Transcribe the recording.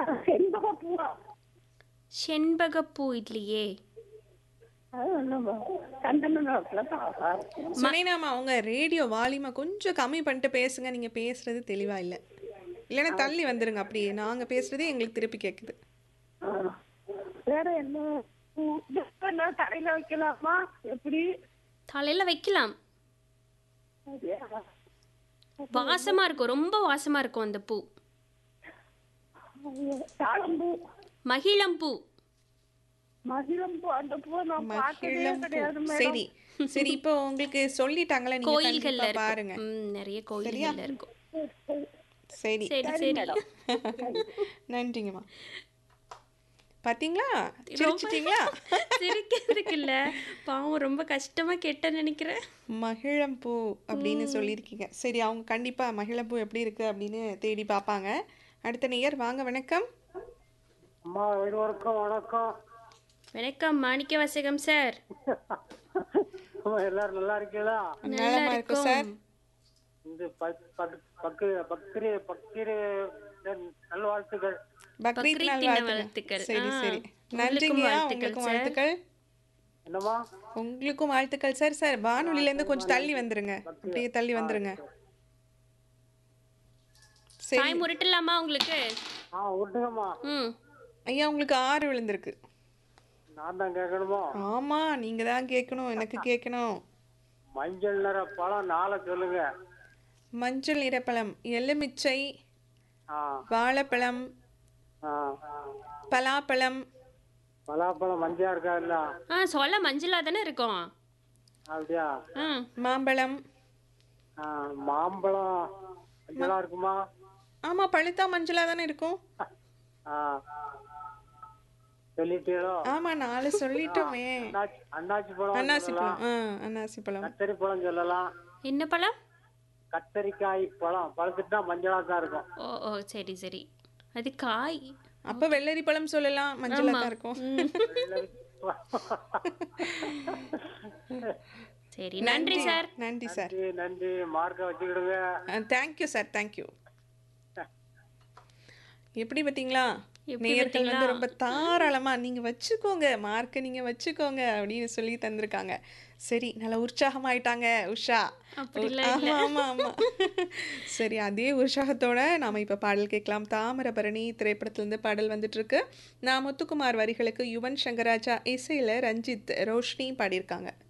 செண்பகப்பூவா செண்பகப்பூ இல்லையே அது ஒன்றும் சந்தன நிறத்தில் தான் சுனைனாமா உங்க ரேடியோ வால்யூமை கொஞ்சம் கம்மி பண்ணிட்டு பேசுங்க நீங்க பேசுறது தெளிவா இல்ல இல்லைன்னா தள்ளி வந்துருங்க அப்படியே நாங்க பேசுறதே எங்களுக்கு திருப்பி கேக்குது ஆ. வேற என்ன பூ? இது என்ன தலையில வைக்கலாமா எப்படி தலையில வைக்கலாம் அப்படியா? வாசமா இருக்கும் ரொம்ப வாசமா இருக்கும் அந்த பூ தாழம்பூ மகிழம்பூ மகிழம்பூ அந்த பூ நான் பார்த்ததே மகிழம் பூ. கிடையாது மேடம் சரி சரி இப்போ உங்களுக்கு சொல்லிட்டாங்களே நீங்க கோயில்கள்ல கண்டிப்பா இருக்கும் பாருங்க ம், நிறைய கோயில்கள்ல இருக்கும் சரி சரி சரி நன்றிங்கம்மா பாத்தீங்களா சிரிச்சிட்டீங்களா சிரிக்கிறதுக்கு இல்ல பாவம் ரொம்ப கஷ்டமா கேட்டேன்னு நினைக்கிறேன் மகிழம்பூ அப்படின்னு சொல்லியிருக்கீங்க சரி அவங்க கண்டிப்பா மகிழம்பூ எப்படி இருக்கு அப்படின்னு தேடி பார்ப்பாங்க அடுத்த நேயர் வாங்க வணக்கம் அம்மா இருவருக்கும் வணக்கம் வணக்கம் மாணிக்க வாசகம் சார் அம்மா எல்லாரும் நல்லா இருக்கீங்களா நலமா இருக்கும் சார் இந்த பக்- பக்- பக்கு பக்ரி பக்ரி நல்வாழ்த்துக்கள் பக்ரீத் பக்ரீத் நாள் தின வாழ்த்துக்கள் வாழ்த்துக்கள். சரி ஆ, சரி உங்களுக்கும் நன்றிங்கய்யா வாழ்த்துக்கள் உங்களுக்கும் சார். வாழ்த்துக்கள் என்னம்மா உங்களுக்கும் வாழ்த்துக்கள் சார் சார் வானொலியில இருந்து கொஞ்சம் தள்ளி வந்துருங்க அப்படியே தள்ளி வந்துருங்க சரி தாய் முரட்டலாமா உங்களுக்கு ஆ விட்டுங்கம்மா ம் ஐயா உங்களுக்கு ஆறு விழுந்திருக்கு நான் தான் கேட்கணுமோ ஆமா நீங்க தான் கேட்கணும் எனக்கு கேட்கணும் மஞ்சள் நிற பழம் நாளை சொல்லுங்க மஞ்சள் நிறப்பழம் எலுமிச்சை ஆ வாழைப்பழம் ஆ பலாப்பழம் பலாப்பழம் மஞ்சா இருக்கா இல்ல ஆ சொல்ல மஞ்சளா தானே இருக்கும் அப்படியா ஆ மாம்பழம் ஆ மாம்பழம் மஞ்சளா இருக்குமா ஆமா பழுத்தா மஞ்சளா தானே இருக்கும் ஆ சொல்லிட்டீங்களோ ஆமா நாலு சொல்லிட்டோமே அண்ணாச்சி அண்ணாச்சி பழம் அன்னாசி சொல்லலாம் பழம் ஆ அன்னாசி பழம் கத்தரி பழம் சொல்லலாம் என்ன பழம் கத்தரிக்காய் பழம் பழுத்துட்டா மஞ்சளா தான் இருக்கும் ஓ ஓ சரி சரி அது காய் அப்ப வெள்ளரி பழம் சொல்லலாம் மஞ்சளா தான் இருக்கும் ம். சரி நன்றி சார் நன்றி சார் நன்றி நன்றி மார்க்க வச்சுக்கிடுங்க தேங்க்யூ சார் தேங்க்யூ எப்படி பார்த்தீங்களா எப்படி நேயர்கள் வந்து பார்த்தீங்களா? ரொம்ப தாராளமா நீங்க வச்சுக்கோங்க மார்க்கை நீங்க வச்சுக்கோங்க அப்படின்னு சொல்லி தந்திருக்காங்க சரி நல்லா உற்சாகமாயிட்டாங்க உஷா அப்படிலாம் ஆமா ஆமா ஆமா சரி அதே உற்சாகத்தோட நாம இப்ப பாடல் கேட்கலாம் தாமிரபரணி திரைப்படத்திலிருந்து பாடல் வந்துட்டு இருக்கு நான் முத்துக்குமார் வரிகளுக்கு யுவன் சங்கராஜா இசையில ரஞ்சித் ரோஷினி பாடியிருக்காங்க